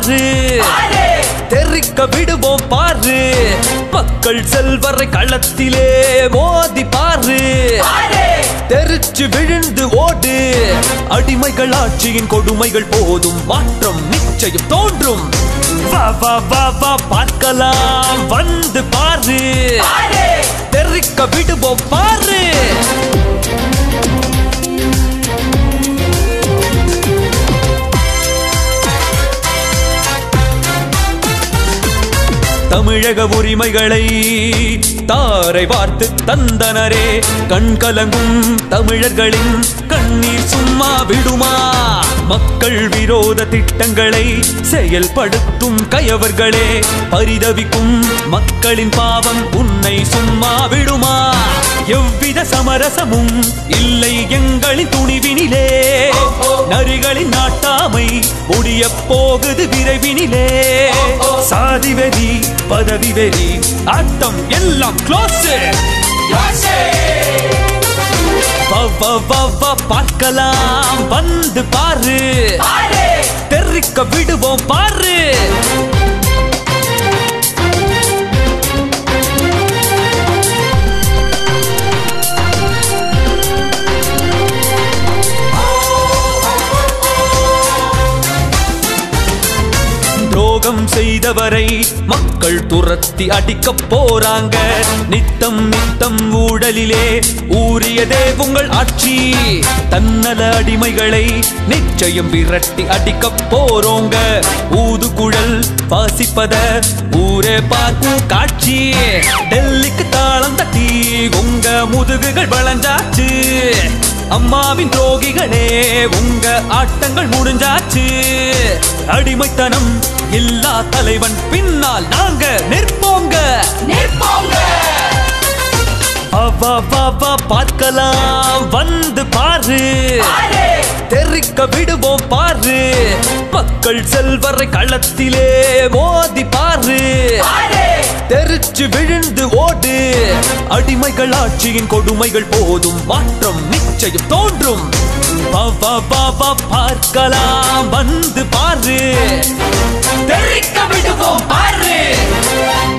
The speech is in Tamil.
பாரு தெரிக்க விடுவோம் பாரு மக்கள் செல்வரை களத்திலே மோதி பாரு தெரிச்சு விழுந்து ஓடு அடிமைகள் ஆட்சியின் கொடுமைகள் போதும் மாற்றம் நிச்சயம் தோன்றும் வா வா வா வா பார்க்கலாம் வந்து பாரு தெரிக்க விடுவோம் பாரு தமிழக உரிமைகளை தாரை வார்த்து தந்தனரே கண் கலங்கும் தமிழர்களின் கண்ணீர் சும்மா விடுமா மக்கள் விரோத திட்டங்களை செயல்படுத்தும் கயவர்களே பரிதவிக்கும் மக்களின் பாவம் உன்னை சும்மா விடுமா எவ்வித சமரசமும் இல்லை எங்களின் துணிவினிலே நரிகளின் நாட்டாமை முடிய போகுது விரைவினிலே சாதி வெறி பதவி வெறி ஆட்டம் எல்லாம் க்ளோஸ் பார்க்கலாம் வந்து பாரு தெரிக்க விடுவோம் பாரு துரோகம் செய்தவரை மக்கள் துரத்தி அடிக்க போறாங்க நித்தம் நித்தம் ஊழலிலே ஊறியதே உங்கள் ஆட்சி தன்னல அடிமைகளை நிச்சயம் விரட்டி அடிக்க போறோங்க ஊது குழல் வாசிப்பத ஊரே பார்க்கும் காட்சி டெல்லிக்கு தாளம் தட்டி உங்க முதுகுகள் வளைஞ்சாச்சு அம்மாவின் துரோகிகளே உங்க ஆட்டங்கள் முடிஞ்சாச்சு அடிமைத்தனம் எல்லா தலைவன் பின்னால் நாங்க நிற்போங்க வா வா வா பார்க்கலாம் வந்து பாரு தெரிக்க விடுவோம் பாரு மக்கள் செல்வரை களத்திலே மோதி பாரு தெரிச்சு விழுந்து ஓடு அடிமைகள் ஆட்சியின் கொடுமைகள் போதும் மாற்றம் நிச்சயம் தோன்றும் வா வா வா வா பார்க்கலாம் வந்து பாரு தெரிக்க விடுவோம் பாரு